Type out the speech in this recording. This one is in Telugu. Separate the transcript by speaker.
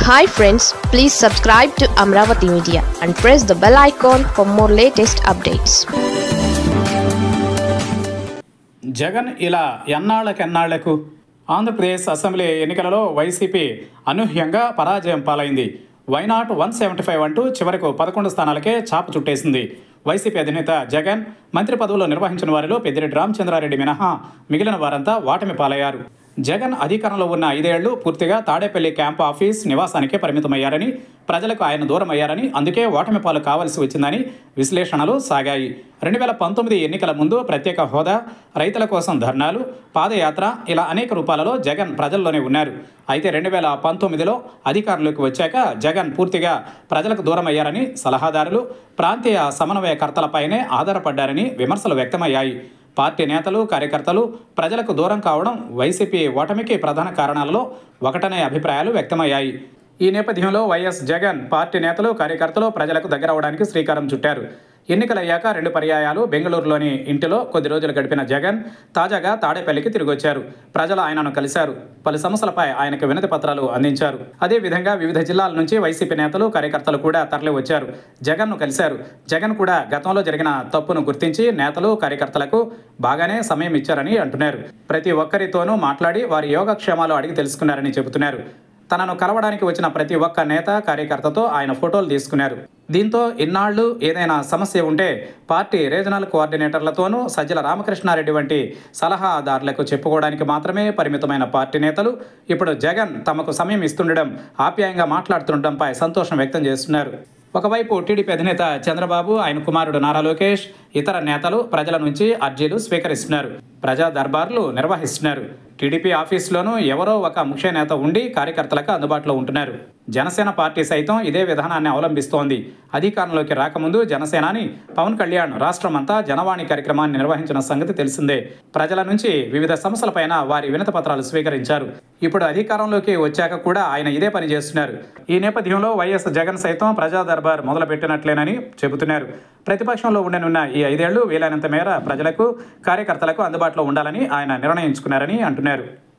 Speaker 1: hi friends please subscribe to Amaravati media and press the bell icon for more latest updates
Speaker 2: Jagan ఇలా ఎన్నాళ్ళకెన్నాళ్లకు ఆంధ్రప్రదేశ్ అసెంబ్లీ ఎన్నికలలో వైసీపీ అనూహ్యంగా పరాజయం పాలైంది వైనాట్ వన్ సెవెంటీ ఫైవ్ అంటూ చివరకు పదకొండు స్థానాలకే చాప చుట్టేసింది వైసీపీ అధినేత జగన్ మంత్రి పదవులు నిర్వహించిన వారిలో పెద్దిరెడ్డి రామచంద్రారెడ్డి మినహా మిగిలిన వారంతా వాటమి పాలయ్యారు జగన్ అధికారంలో ఉన్న ఐదేళ్లు పూర్తిగా తాడేపల్లి క్యాంప్ ఆఫీస్ నివాసానికే పరిమితమయ్యారని ప్రజలకు ఆయన దూరం అయ్యారని అందుకే ఓటమి పాలు కావాల్సి వచ్చిందని విశ్లేషణలు సాగాయి రెండు వేల పంతొమ్మిది ఎన్నికల ముందు ప్రత్యేక హోదా రైతుల కోసం ధర్నాలు పాదయాత్ర ఇలా అనేక రూపాలలో జగన్ ప్రజల్లోనే ఉన్నారు అయితే రెండు వేల పంతొమ్మిదిలో అధికారంలోకి వచ్చాక జగన్ పూర్తిగా ప్రజలకు దూరం అయ్యారని సలహాదారులు ప్రాంతీయ సమన్వయకర్తలపైనే ఆధారపడ్డారని విమర్శలు వ్యక్తమయ్యాయి పార్టీ నేతలు కార్యకర్తలు ప్రజలకు దూరం కావడం వైసీపీ ఓటమికి ప్రధాన కారణాలలో ఒకటనే అభిప్రాయాలు వ్యక్తమయ్యాయి ఈ నేపథ్యంలో వైఎస్ జగన్ పార్టీ నేతలు కార్యకర్తలు ప్రజలకు దగ్గరవడానికి శ్రీకారం చుట్టారు ఎన్నికలయ్యాక రెండు పర్యాయాలు బెంగళూరులోని ఇంటిలో కొద్ది రోజులు గడిపిన జగన్ తాజాగా తాడేపల్లికి తిరిగి వచ్చారు ప్రజలు ఆయనను కలిశారు పలు సమస్యలపై ఆయనకు వినతి పత్రాలు అందించారు అదేవిధంగా వివిధ జిల్లాల నుంచి వైసీపీ నేతలు కార్యకర్తలు కూడా తరలి వచ్చారు జగన్ను కలిశారు జగన్ కూడా గతంలో జరిగిన తప్పును గుర్తించి నేతలు కార్యకర్తలకు బాగానే సమయం ఇచ్చారని అంటున్నారు ప్రతి ఒక్కరితోనూ మాట్లాడి వారి యోగక్షేమాలు అడిగి తెలుసుకున్నారని చెబుతున్నారు తనను కలవడానికి వచ్చిన ప్రతి ఒక్క నేత కార్యకర్తతో ఆయన ఫోటోలు తీసుకున్నారు దీంతో ఇన్నాళ్లు ఏదైనా సమస్య ఉంటే పార్టీ రీజనల్ కోఆర్డినేటర్లతోనూ సజ్జల రామకృష్ణారెడ్డి వంటి సలహాదారులకు చెప్పుకోవడానికి మాత్రమే పరిమితమైన పార్టీ నేతలు ఇప్పుడు జగన్ తమకు సమయం ఇస్తుండడం ఆప్యాయంగా మాట్లాడుతుండడంపై సంతోషం వ్యక్తం చేస్తున్నారు ఒకవైపు టీడీపీ అధినేత చంద్రబాబు ఆయన కుమారుడు నారా లోకేష్ ఇతర నేతలు ప్రజల నుంచి అర్జీలు స్వీకరిస్తున్నారు ప్రజా దర్బార్లు నిర్వహిస్తున్నారు టీడీపీ ఆఫీసులోనూ ఎవరో ఒక ముఖ్య నేత ఉండి కార్యకర్తలకు అందుబాటులో ఉంటున్నారు జనసేన పార్టీ సైతం ఇదే విధానాన్ని అవలంబిస్తోంది అధికారంలోకి రాకముందు జనసేనాని పవన్ కళ్యాణ్ రాష్ట్రమంతా జనవాణి కార్యక్రమాన్ని నిర్వహించిన సంగతి తెలిసిందే ప్రజల నుంచి వివిధ సమస్యలపైన వారి వినతి పత్రాలు స్వీకరించారు ఇప్పుడు అధికారంలోకి వచ్చాక కూడా ఆయన ఇదే పని చేస్తున్నారు ఈ నేపథ్యంలో వైఎస్ జగన్ సైతం ప్రజా దర్బార్ మొదలుపెట్టినట్లేనని చెబుతున్నారు ప్రతిపక్షంలో ఉండనున్న ఈ ఐదేళ్లు వీలైనంత మేర ప్రజలకు కార్యకర్తలకు అందుబాటులో ఉండాలని ఆయన నిర్ణయించుకున్నారని అంటున్నారు